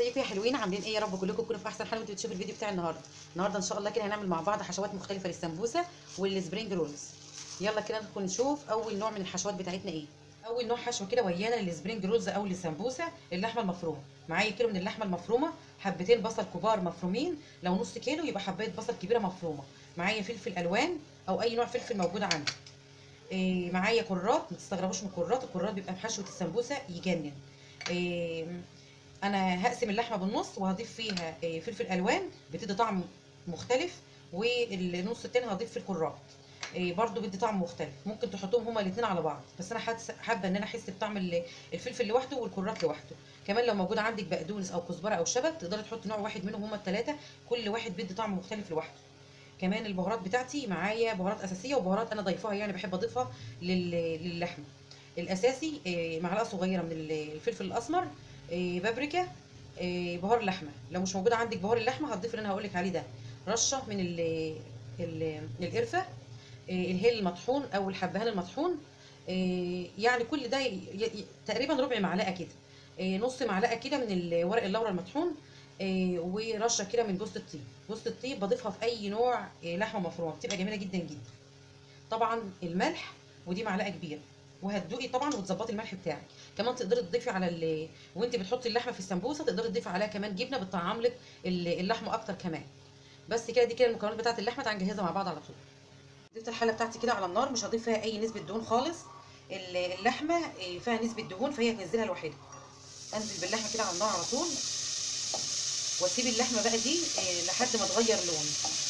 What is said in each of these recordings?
ازيكم يا حلوين عاملين ايه يا رب كلكم تكونوا في احسن حال وانتوا بتشوفوا الفيديو بتاعي النهارده النهارده ان شاء الله كده هنعمل مع بعض حشوات مختلفه للسمبوسه والسبرينج رولز يلا كده ندخل نشوف اول نوع من الحشوات بتاعتنا ايه اول نوع حشوه كده ويانا للسبرينج رولز او للسمبوسه اللحمه المفرومه معايا كيلو من اللحمه المفرومه حبتين بصل كبار مفرومين لو نص كيلو يبقى حبايه بصل كبيره مفرومه معايا فلفل الوان او اي نوع فلفل موجود عندي إيه معايا كرات ما تستغربوش من الكرات الكرات بيبقى في حشوه السمبوسه يجنن إيه انا هقسم اللحمه بالنص وهضيف فيها إيه فلفل الوان بتدي طعم مختلف والنص التاني هضيف فيه الكرات إيه برضو بيدي طعم مختلف ممكن تحطوهم هما الاثنين على بعض بس انا حابه ان انا احس بطعم الفلفل لوحده والكرات لوحده كمان لو موجود عندك بقدونس او كزبره او شبت تقدري تحطي نوع واحد منهم هما الثلاثه كل واحد بيدي طعم مختلف لوحده كمان البهارات بتاعتي معايا بهارات اساسيه وبهارات انا ضايفاها يعني بحب اضيفها للحمه الاساسي معلقه صغيره من الفلفل الاسمر بابريكا بهار لحمه لو مش موجود عندك بهار اللحمه هتضيف اللي انا هقول لك عليه ده رشه من ال ال القرفه الهيل المطحون او الحبهان المطحون يعني كل ده تقريبا ربع معلقه كده نص معلقه كده من ورق اللورا المطحون ورشه كده من جوز الطيب جوز الطيب بضيفها في اي نوع لحمه مفرومه بتبقى جميله جدا جدا طبعا الملح ودي معلقه كبيره وهتدوقي طبعا وتظبطي الملح بتاعك كمان تقدري تضيفي على ال... وانت بتحطي اللحمه في السمبوسه تقدري تضيفي عليها كمان جبنه بتطعم لك اللحمه اكتر كمان بس كده دي كده المكونات بتاعه اللحمه تعالى نجهزها مع بعض على طول ضفت الحله بتاعتي كده على النار مش هضيف فيها اي نسبه دهون خالص اللحمه فيها نسبه دهون فهي هتنزلها لوحدها انزل باللحمه كده على النار على طول واسيب اللحمه بقى دي لحد ما تغير لون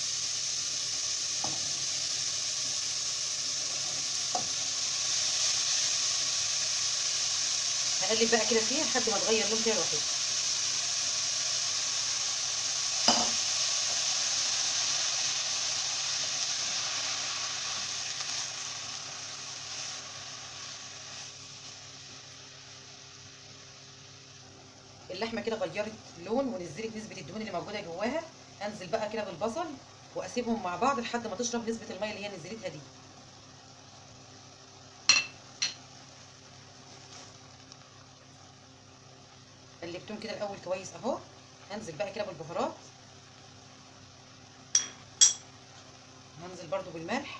هقلب بقى كده فيها لحد ما تغير لون كده لوحدها اللحمه كده غيرت لون ونزلت نسبه الدهون اللي موجوده جواها انزل بقى كده بالبصل واسيبهم مع بعض لحد ما تشرب نسبه الميه اللي هي نزلتها دي قلبتهم كده الاول كويس اهو هنزل بقى كده بالبهارات هنزل برده بالملح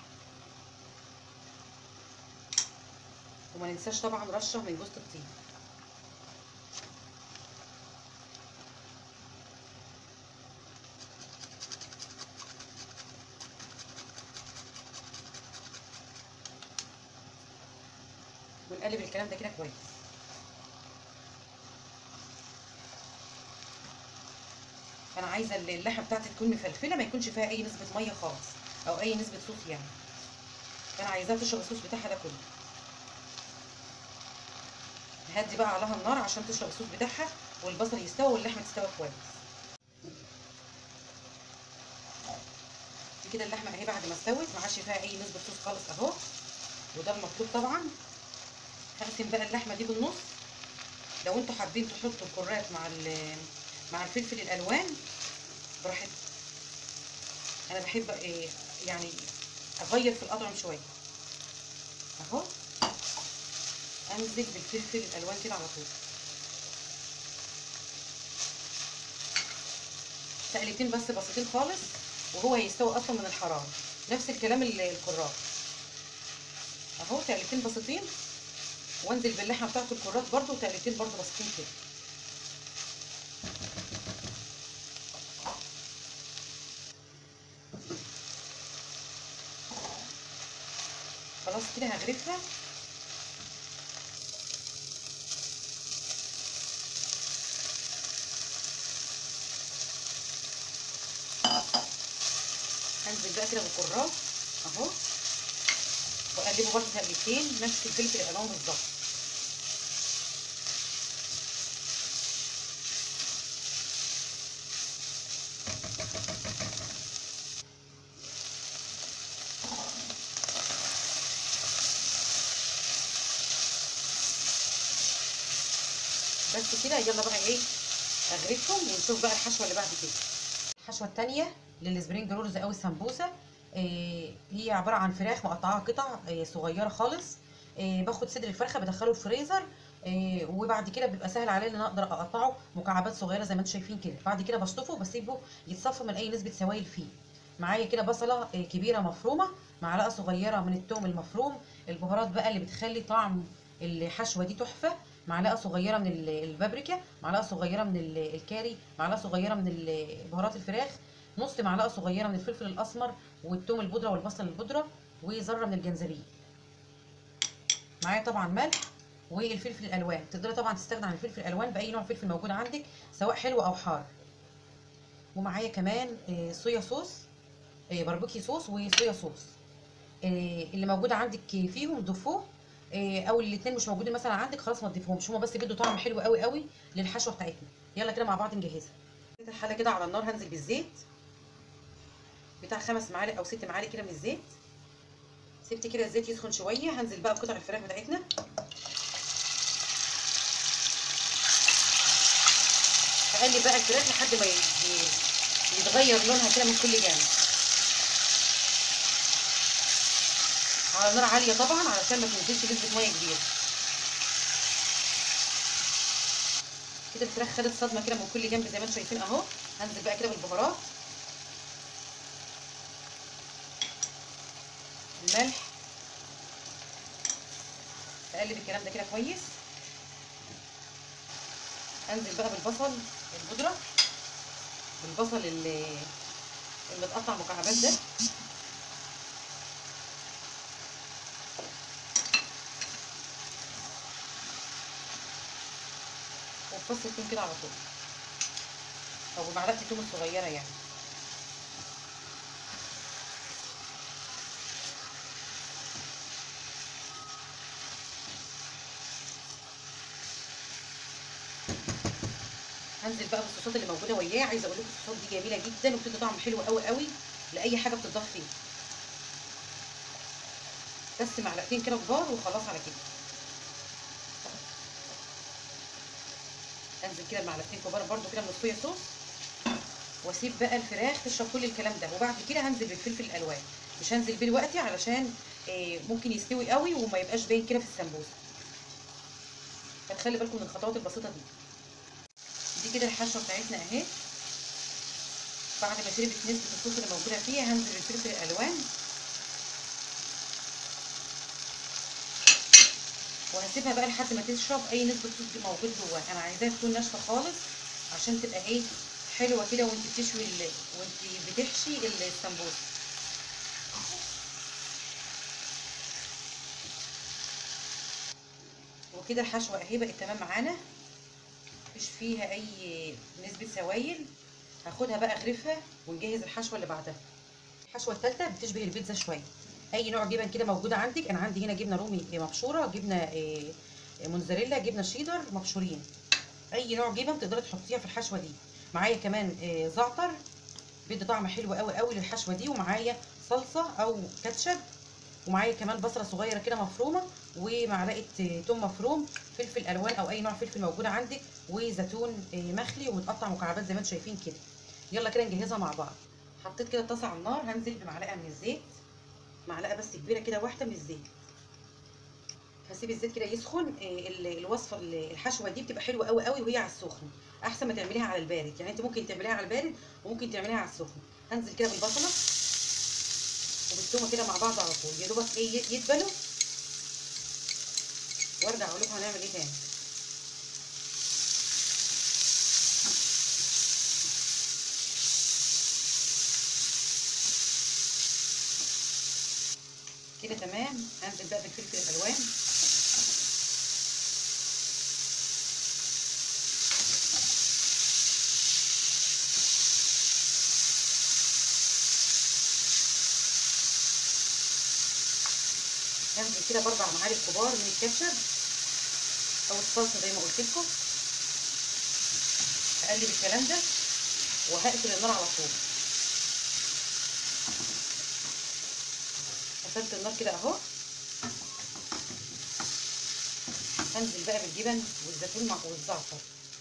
وما ننساش طبعا رشه من جوز الطيب ونقلب الكلام ده كده كويس انا عايزه اللحمه بتاعتي تكون مفلفله ما يكونش فيها اي نسبه ميه خالص او اي نسبه صوص يعني انا عايزاها تشرب الصوص بتاعها ده كله هدي بقى عليها النار عشان تشرب الصوص بتاعها والبصل يستوي واللحمه تستوي كويس دي كده اللحمه اهي بعد ما استوت ما عادش فيها اي نسبه صوص خالص اهو وده المطلوب طبعا هقسم بقى اللحمه دي بالنص لو انتوا حابين تحطوا الكرات مع مع الفلفل الالوان براحتكم انا بحب إيه يعني اغير في الاطعم شويه اهو انزل بالفلفل الالوان كده على طول تقليتين بس بسيطين خالص وهو هيستوي اصلا من الحراره نفس الكلام الكرات اهو تقليتين بسيطين وانزل باللحمه بتاعت الكرات برده وتقليتين برده بسيطين كده خلاص كده هغرفها هنزل بقى كده بالكرات اهو واقلبه برده تقليتين نفس الفلفل الالوان بالظبط بس كده يلا بقى ايه اغرفهم ونشوف بقى الحشوه اللي بعد كده الحشوه الثانيه للسبرينج رولز او السمبوسه إيه هي عباره عن فراخ مقطعه قطع إيه صغيره خالص إيه باخد صدر الفرخه بدخله الفريزر إيه وبعد كده بيبقى سهل عليا ان انا اقدر اقطعه مكعبات صغيره زي ما انتم شايفين كده بعد كده بشطفه بسيبه يتصفى من اي نسبه سوائل فيه معايا كده بصله إيه كبيره مفرومه معلقه صغيره من الثوم المفروم البهارات بقى اللي بتخلي طعم الحشوه دي تحفه معلقه صغيره من ال- البابريكا معلقه صغيره من ال- الكاري معلقه صغيره من ال- بهارات الفراخ نص معلقه صغيره من الفلفل الاسمر والثوم البودره والبصل البودره وذره من الجنزبيل معايا طبعا ملح والفلفل الالوان تقدري طبعا تستغنى عن الفلفل الالوان باي نوع فلفل موجود عندك سواء حلو او حار ومعايا كمان آه، صويا صوص آه، باربيكي صوص وصويا صوص آه، اللي موجود عندك فيهم ضيفوه آه، او الاثنين مش موجودين مثلا عندك خلاص ما تضيفهمش هما بس بيدوا طعم حلو قوي قوي للحشوه بتاعتنا يلا كده مع بعض نجهزها الحله كده على النار هنزل بالزيت بتاع خمس معالق او ست معالق كده من الزيت سبت كده الزيت يسخن شويه هنزل بقى بقطع الفراخ بتاعتنا هقلب بقى الفراخ لحد ما ي- يتغير لونها كده من كل جانب على نار عاليه طبعا علشان ما تنزلش نسبه ميه كبيره كده الفراخ خدت صدمه كده من كل جنب زي ما انتم شايفين اهو هنزل بقى كده بالبهارات الملح اقلب الكلام ده كده كويس انزل بقى بالبصل البودره بالبصل اللي المتقطع مكعبات ده وفص الثوم كده على طول او بمعلقه الثوم الصغيره يعني هنزل بقى بالصوصات اللي موجوده وياه عايزه اقول لكم الصوصات دي جميله جدا وبتدي طعم حلو قوي قوي لاي حاجه بتضاف فيه بس معلقتين كده كبار وخلاص على كده انزل كده بمعلقتين كبار برده كده من الصويا صوص واسيب بقى الفراخ تشرب كل الكلام ده وبعد كده هنزل بالفلفل الالوان مش هنزل بيه دلوقتي علشان آه، ممكن يستوي قوي وما يبقاش باين كده في السمبوسه فتخلي بالكم من الخطوات البسيطه دي دي كده الحشوه بتاعتنا اهي بعد ما شربت نسبه الصوص اللي موجوده فيها هنزل بالفلفل الالوان وهسيبها بقى لحد ما تشرب اي نسبه صوص دي موجود جواها انا عايزاها تكون ناشفه خالص عشان تبقى ايه حلوه كده وانت بتشوي ال... وانت بتحشي السمبوسه وكده الحشوه اهي بقت تمام معانا مفيش فيها اي نسبه سوائل هاخدها بقى اغرفها ونجهز الحشوه اللي بعدها الحشوه الثالثه بتشبه البيتزا شويه اي نوع جبن كده موجوده عندك انا عندي هنا جبنه رومي مبشوره جبنه آه، موتزاريلا جبنه شيدر مبشورين اي نوع جبن تقدري تحطيها في الحشوه دي معايا كمان آه، زعتر بيدي طعم حلو قوي قوي للحشوه دي ومعايا صلصه او كاتشب ومعايا كمان بصله صغيره كده مفرومه ومعلقه آه، توم مفروم فلفل الوان او اي نوع فلفل موجود عندك وزيتون آه، مخلي ومتقطع مكعبات زي ما انتم شايفين كده يلا كده نجهزها مع بعض حطيت كده الطاسه على النار هنزل بمعلقه من الزيت معلقه بس كبيره كده واحده من الزيت هسيب الزيت كده يسخن آه، ال- الوصفه ال- الحشوه دي بتبقى حلوه قوي قوي وهي على السخن احسن ما تعمليها على البارد يعني انت ممكن تعمليها على البارد وممكن تعمليها على السخن هنزل كده بالبصله وبالثومه كده مع بعض على طول يا دوبك ايه ي- يدبلوا وارجع اقول لكم هنعمل ايه تاني كده تمام هنزل بقى بالفلفل الالوان هنزل كده باربع معالق كبار من الكاتشب او الصلصه زي ما قلت لكم هقلب الكلام ده وهقفل النار على طول قفلت النار كده اهو هنزل بقى بالجبن والزيتون مع والزعتر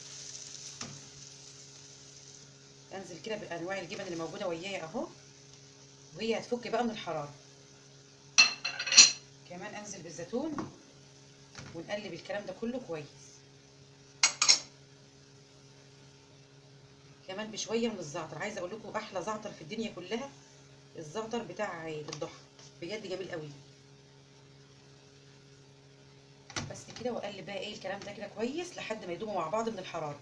انزل كده بانواع الجبن اللي موجوده ويايا اهو وهي هتفك بقى من الحراره كمان انزل بالزيتون ونقلب الكلام ده كله كويس كمان بشويه من الزعتر عايزه اقول لكم احلى زعتر في الدنيا كلها الزعتر بتاع الضحى بجد جميل قوي بس كده واقلب بقى ايه الكلام ده كده كويس لحد ما يدوبوا مع بعض من الحراره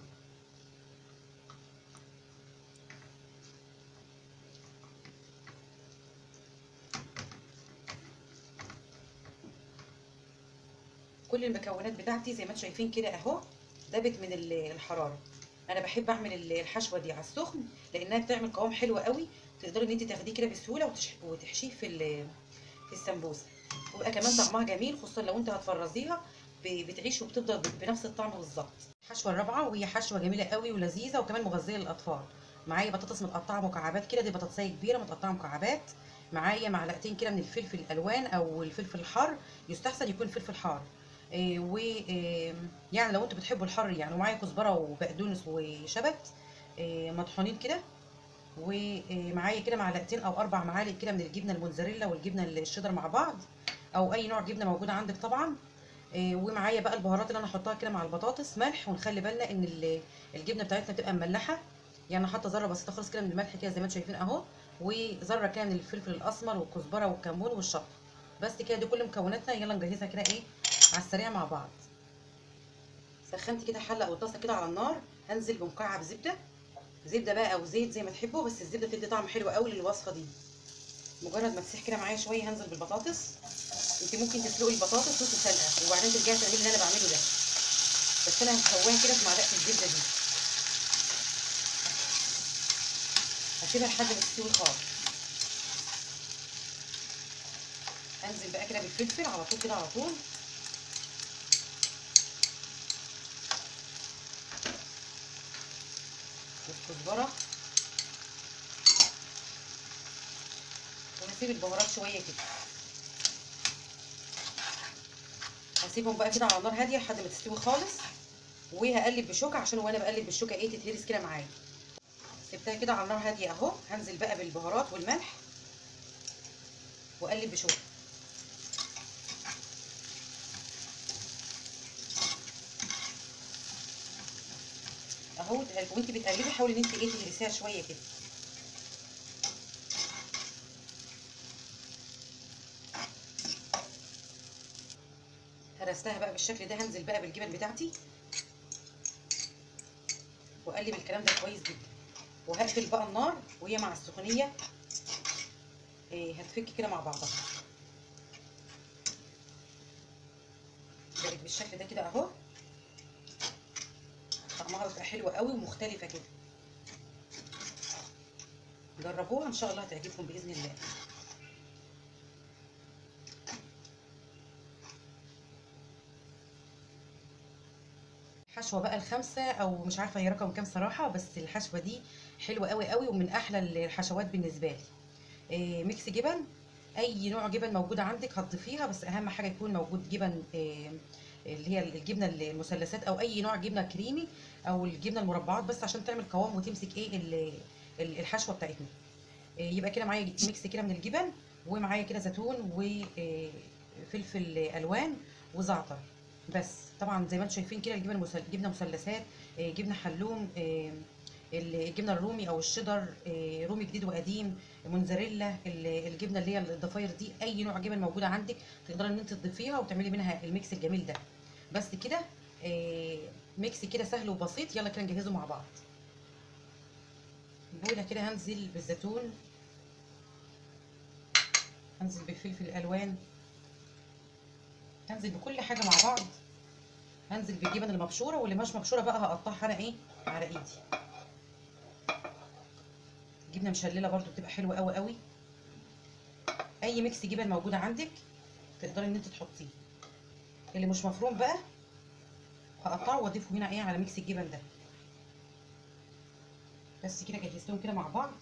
كل المكونات بتاعتي زي ما انتم شايفين كده اهو دابت من الحراره انا بحب اعمل الحشوه دي على السخن لانها بتعمل قوام حلو قوي تقدري ان انت تاخديه كده بسهوله وتحشيه في في السمبوسه ويبقى كمان طعمها جميل خصوصا لو انت هتفرزيها بتعيش وبتفضل بنفس الطعم بالظبط الحشوه الرابعه وهي حشوه جميله قوي ولذيذه وكمان مغذيه للاطفال معايا بطاطس متقطعه مكعبات كده دي بطاطسيه كبيره متقطعه مكعبات معايا معلقتين كده من الفلفل الالوان او الفلفل الحار يستحسن يكون فلفل حار إيه و إيه يعني لو انتوا بتحبوا الحر يعني ومعايا كزبره وبقدونس وشبت إيه مطحونين كده ومعايا كده معلقتين او اربع معالق كده من الجبنه الموتزاريلا والجبنه الشيدر مع بعض او اي نوع جبنه موجوده عندك طبعا ومعايا بقى البهارات اللي انا هحطها كده مع البطاطس ملح ونخلي بالنا ان الجبنه بتاعتنا تبقى مملحه يعني حاطه ذره بسيطه خالص كده من الملح كده زي ما انتم شايفين اهو وذره كده من الفلفل الاسمر والكزبره والكمون والشطه بس كده دي كل مكوناتنا يلا نجهزها كده ايه على السريع مع بعض سخنت كده حله او طاسه كده على النار هنزل بمكعب زبده زبده بقى او زيت زي ما تحبوا بس الزبده بتدي طعم حلو قوي للوصفه دي مجرد ما تسيح كده معايا شويه هنزل بالبطاطس انت ممكن تسلقي البطاطس نص سلقه وبعدين ترجعي تعملي اللي انا بعمله ده بس انا هسويها كده في معلقه الزبده دي هسيبها لحد ما تستوي خالص انزل بقى كده بالفلفل على طول كده على طول والكزبره وهسيب البهارات شويه كده هسيبهم بقى كده على نار هاديه لحد ما تستوي خالص وهقلب بشوكه عشان وانا بقلب بالشوكه ايه تتهرس كده معايا سبتها كده على نار هاديه اهو هنزل بقى بالبهارات والملح واقلب بشوكه اهو وانت بتقلبي حاولي ان انت ايه تهرسيها شويه كده هرستها بقى بالشكل ده هنزل بقى بالجبن بتاعتي واقلب الكلام ده كويس جدا وهقفل بقى النار وهي مع السخونيه إيه هتفك كده مع بعضها بقت بالشكل ده كده اهو طعمها بيبقى حلو قوي ومختلفه كده جربوها ان شاء الله هتعجبكم باذن الله الحشوه بقى الخامسه او مش عارفه هي رقم كام صراحه بس الحشوه دي حلوه قوي قوي ومن احلى الحشوات بالنسبه لي إيه ميكس جبن اي نوع جبن موجوده عندك هتضيفيها بس اهم حاجه يكون موجود جبن إيه اللي هي الجبنه المثلثات او اي نوع جبنه كريمي او الجبنه المربعات بس عشان تعمل قوام وتمسك ايه الحشوه بتاعتنا إيه يبقى كده معايا ميكس كده من الجبن ومعايا كده زيتون وفلفل الوان وزعتر بس طبعا زي ما انتم شايفين كده الجبنه المسل... جبنه مثلثات جبنه حلوم الجبنه الرومي او الشيدر رومي جديد وقديم موزاريلا الجبنه اللي هي الضفاير دي اي نوع جبن موجوده عندك تقدري ان انت تضيفيها وتعملي منها الميكس الجميل ده بس كده ميكس كده سهل وبسيط يلا كده نجهزه مع بعض بوله كده هنزل بالزيتون هنزل بالفلفل الالوان هنزل بكل حاجه مع بعض هنزل بالجبن المبشوره واللي مش مبشوره بقى هقطعها انا ايه على ايدي جبنه مشلله برده بتبقى حلوه قوي قوي اي ميكس جبن موجوده عندك تقدري ان انت تحطيه اللي مش مفروم بقى هقطعه واضيفه هنا ايه على ميكس الجبن ده بس كده جهزتهم كده مع بعض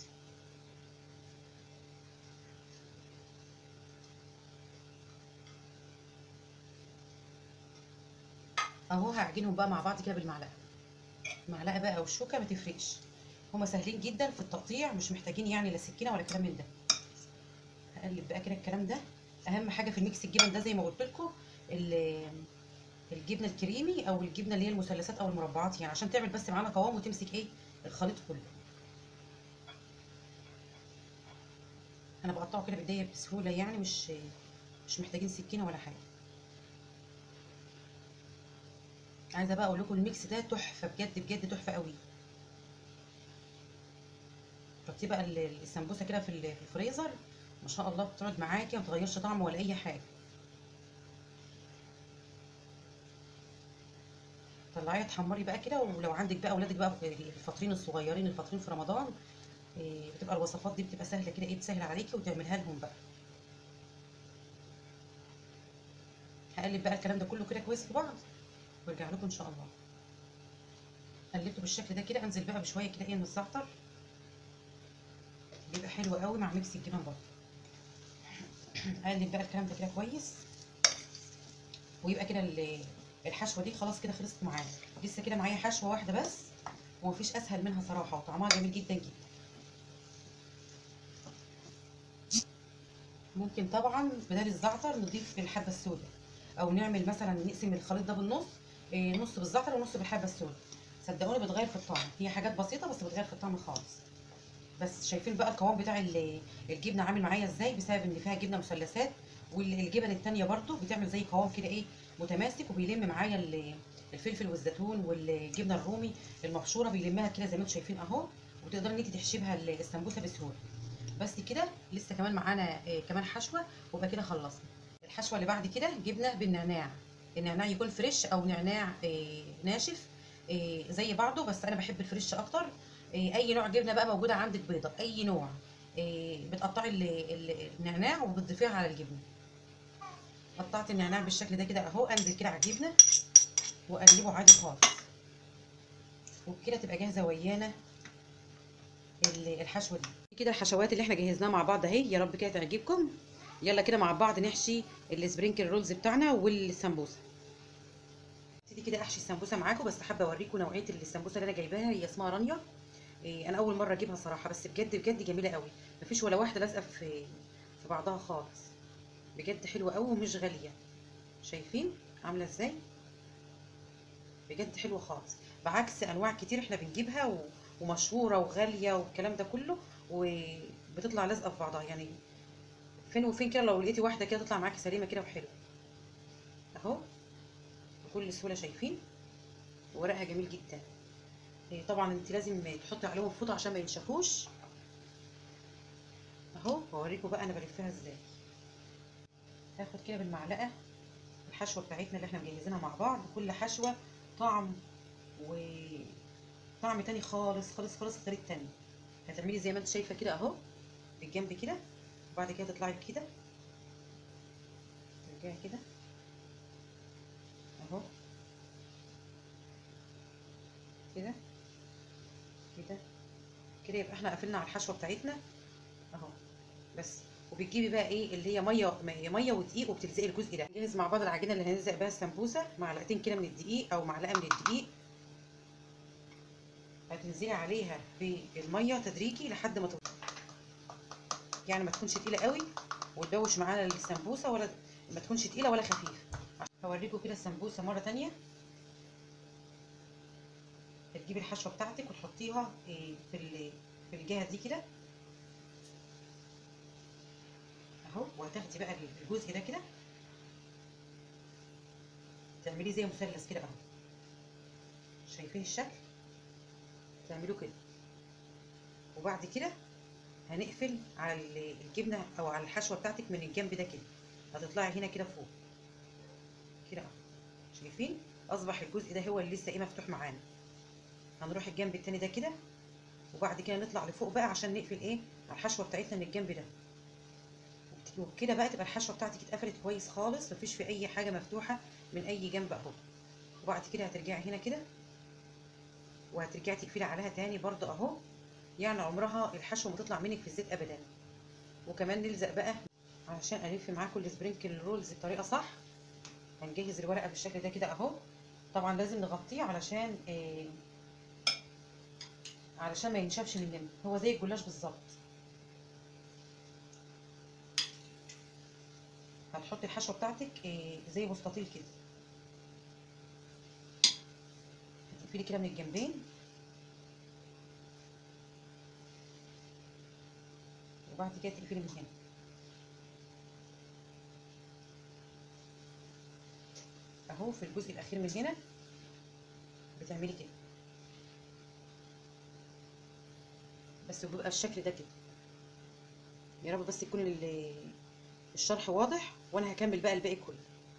اهو هعجنهم بقى مع بعض كده بالمعلقه المعلقه بقى او الشوكه ما تفرقش هما سهلين جدا في التقطيع مش محتاجين يعني لا سكينه ولا كلام من ده هقلب بقى كده الكلام ده اهم حاجه في الميكس الجبن ده زي ما قلت لكم ال- الجبنه الكريمي او الجبنه اللي هي المثلثات او المربعات يعني عشان تعمل بس معانا قوام وتمسك ايه الخليط كله انا بقطعه كده بايديا بسهوله يعني مش مش محتاجين سكينه ولا حاجه عايزه بقى اقول لكم الميكس ده تحفه بجد بجد تحفه قوي حطيه بقى ال- السمبوسه كده في ال- في الفريزر ما شاء الله بتقعد معاكي ما تغيرش طعم ولا اي حاجه طلعيها تحمري بقى كده ولو عندك بقى اولادك بقى الفاطرين الصغيرين الفاطرين في رمضان إيه، بتبقى الوصفات دي بتبقى سهله كده ايه تسهل عليكي وتعملها لهم بقى هقلب بقى الكلام ده كله كده كويس في بعض وارجع لكم ان شاء الله قلبته بالشكل ده كده انزل بقى بشويه كده ايه من الزعتر بيبقى حلو قوي مع ميكس الجبن برضه اقلب بقى الكلام ده كده كويس ويبقى كده ال- الحشوه دي خلاص كده خلصت معايا لسه كده معايا حشوه واحده بس ومفيش اسهل منها صراحه وطعمها جميل جدا جدا ممكن طبعا بدل الزعتر نضيف الحبه السوداء او نعمل مثلا نقسم الخليط ده بالنص إيه، نص بالزعتر ونص بالحبه السوداء صدقوني بتغير في الطعم هي حاجات بسيطه بس بتغير في الطعم خالص بس شايفين بقى القوام بتاع ال- الجبنه عامل معايا ازاي بسبب ان فيها جبنه مثلثات والجبن التانية برضو بتعمل زي قوام كده ايه متماسك وبيلم معايا ال- الفلفل والزيتون والجبنه الرومي المبشوره بيلمها كده زي ما انتم شايفين اهو وتقدري ان انت تحشي بها ال- السمبوسه بسهوله بس كده لسه كمان معانا آه، كمان حشوه ويبقى كده خلصنا الحشوه اللي بعد كده جبنه بالنعناع النعناع يكون فريش او نعناع آه، ناشف آه، زي بعضه بس انا بحب الفريش اكتر آه، اي نوع جبنه بقى موجوده عندك بيضه اي نوع آه، بتقطعي ال- ال- النعناع وبتضيفيها على الجبنه قطعت النعناع بالشكل ده كده اهو انزل كده على الجبنه واقلبه عادي خالص وبكده تبقى جاهزه ويانا ال- الحشوه دي كده الحشوات اللي احنا جهزناها مع بعض اهي يا رب كده تعجبكم يلا كده مع بعض نحشي السبرينكل رولز بتاعنا والسمبوسه ابتدي كده احشي السمبوسه معاكم بس حابه اوريكم نوعيه السمبوسه اللي انا جايباها هي اسمها رانيا إيه انا اول مره اجيبها صراحه بس بجد بجد جميله قوي مفيش ولا واحده لازقه في في بعضها خالص بجد حلوه قوي ومش غاليه شايفين عامله ازاي بجد حلوه خالص بعكس انواع كتير احنا بنجيبها و... ومشهوره وغاليه والكلام ده كله وبتطلع لازقه في بعضها يعني فين وفين كده لو لقيتي واحده كده تطلع معاكي سليمه كده وحلوه اهو بكل سهوله شايفين ورقها جميل جدا إيه طبعا انت لازم تحطي عليهم فوطه عشان ما ينشفوش اهو هوريكم بقى انا بلفها ازاي هاخد كده بالمعلقه الحشوه بتاعتنا اللي احنا مجهزينها مع بعض كل حشوه طعم وطعم تاني خالص خالص خالص غير التاني هتعملي زي ما انت شايفه كده اهو بالجنب كده وبعد كده تطلعي كده ترجعي كده اهو كده كده كده يبقى احنا قفلنا على الحشوه بتاعتنا اهو بس وبتجيبي بقى ايه اللي هي ميه ميه ميه ودقيق وبتلزقي الجزء ده نجهز مع بعض العجينه اللي هنلزق بيها السمبوسه معلقتين كده من الدقيق او معلقه من الدقيق هتنزلي عليها بالميه تدريجي لحد ما تبقى يعني ما تكونش تقيله قوي وتبوش معانا السمبوسه ولا ما تكونش تقيله ولا خفيفه هوريكم كده السمبوسه مره تانية هتجيبي الحشوه بتاعتك وتحطيها إيه في ال- في الجهه دي كده اهو وهتاخدي بقى الجزء ده كده تعمليه زي مثلث كده اهو شايفين الشكل تعملوه كده وبعد كده هنقفل على ال- الجبنه او على الحشوه بتاعتك من الجنب ده كده هتطلعي هنا كده فوق كده اهو شايفين اصبح الجزء ده هو اللي لسه ايه مفتوح معانا هنروح الجنب التاني ده كده وبعد كده نطلع لفوق بقى عشان نقفل ايه على الحشوه بتاعتنا من الجنب ده وبكده بقى تبقى الحشوه بتاعتك اتقفلت كويس خالص مفيش في اي حاجه مفتوحه من اي جنب اهو وبعد كده هترجعي هنا كده وهترجعي تقفلي عليها تاني برضه اهو يعني عمرها الحشوه ما تطلع منك في الزيت ابدا وكمان نلزق بقى علشان الف معاكم السبرينكل رولز بطريقه صح هنجهز الورقه بالشكل ده كده اهو طبعا لازم نغطيه علشان آه علشان ما ينشفش مننا هو زي الجلاش بالظبط هتحطي الحشوه بتاعتك إيه زي مستطيل كده هتقفلي كده من الجنبين وبعد كده تقفلي من هنا اهو في الجزء الاخير من هنا بتعملي كده بس بيبقى الشكل ده كده يا رب بس يكون الشرح واضح وانا هكمل بقى الباقي كله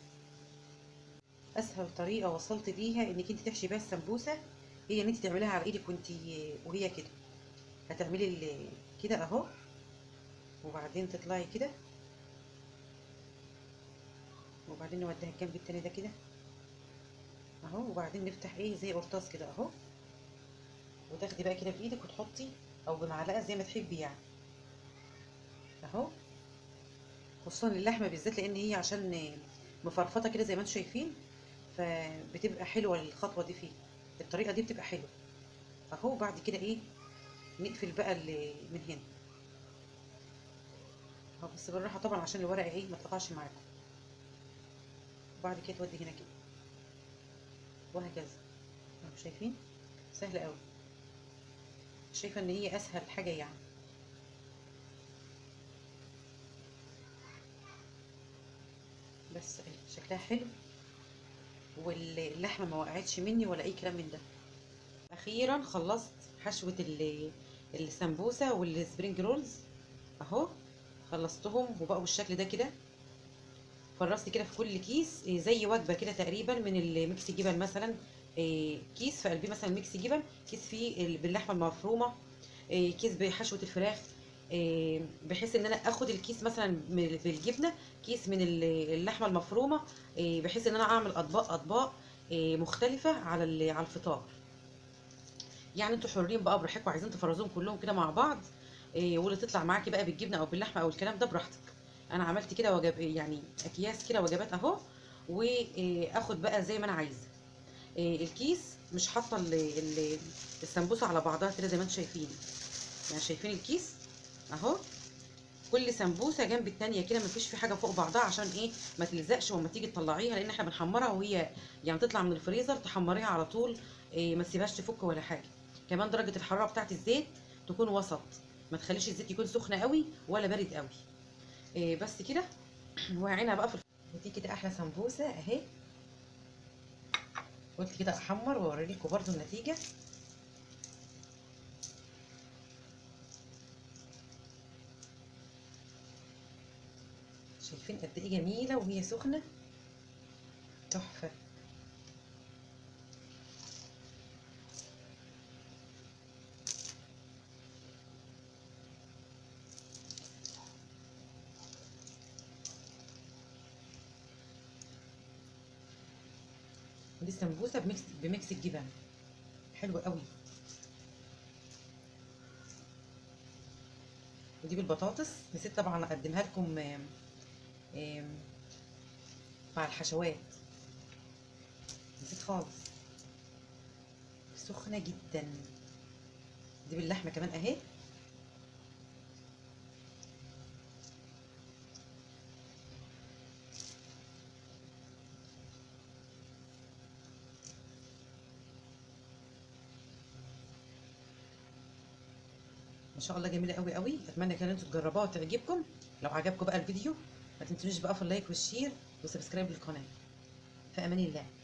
اسهل طريقه وصلت بيها انك انت تحشي بيها السمبوسه هي ان انت تعمليها على ايدك وانت وهي كده هتعملي كده اهو وبعدين تطلعي كده وبعدين نوديها الجنب التاني ده كده اهو وبعدين نفتح ايه زي قرطاس كده اهو وتاخدي بقى كده بايدك وتحطي او بمعلقه زي ما تحبي يعني اهو خصوصا اللحمه بالذات لان هي عشان مفرفطه كده زي ما انتم شايفين فبتبقى حلوه الخطوه دي فيه الطريقه دي بتبقى حلوه اهو بعد كده ايه نقفل بقى اللي من هنا اهو بس بالراحه طبعا عشان الورقه ايه ما تقطعش معاكم وبعد كده تودي هنا كده وهكذا اهو شايفين سهله قوي شايفه ان هي اسهل حاجه يعني بس شكلها حلو واللحمه ما وقعتش مني ولا اي كلام من ده اخيرا خلصت حشوه السمبوسه والسبرينج رولز اهو خلصتهم وبقوا بالشكل ده كده فرست كده في كل كيس زي وجبه كده تقريبا من الميكس جبن مثلا كيس في قلبيه مثلا ميكس جبن كيس فيه باللحمه المفرومه كيس بحشوه الفراخ بحيث ان انا اخد الكيس مثلا بالجبنه كيس من اللحمه المفرومه بحيث ان انا اعمل اطباق اطباق مختلفه على على الفطار يعني انتوا حرين بقى براحتكم عايزين تفرزوهم كلهم كده مع بعض واللي تطلع معاكي بقى بالجبنه او باللحمه او الكلام ده براحتك انا عملت كده وجب يعني اكياس كده وجبات اهو واخد بقى زي ما انا عايزه الكيس مش حاطه السمبوسه على بعضها كده زي ما انتم شايفين يعني شايفين الكيس اهو كل سمبوسه جنب التانية كده مفيش في حاجه فوق بعضها عشان ايه ما تلزقش وما تيجي تطلعيها لان احنا بنحمرها وهي يعني تطلع من الفريزر تحمريها على طول إيه ما تسيبهاش تفك ولا حاجه كمان درجه الحراره بتاعه الزيت تكون وسط ما تخليش الزيت يكون سخن قوي ولا بارد قوي إيه بس كده وعينها بقى في ودي كده احلى سمبوسه اهي قلت كده احمر واوريكم برده النتيجه شايفين قد ايه جميله وهي سخنه تحفه ودي سمبوسه بميكس بميكس الجبن حلو قوي ودي بالبطاطس نسيت طبعا اقدمها لكم مع الحشوات نسيت خالص سخنه جدا دي باللحمه كمان اهي ما شاء الله جميله قوي قوي اتمنى كده انتوا تجربوها وتعجبكم لو عجبكم بقى الفيديو ما تنسونيش بقى في اللايك والشير وسبسكرايب للقناه في امان الله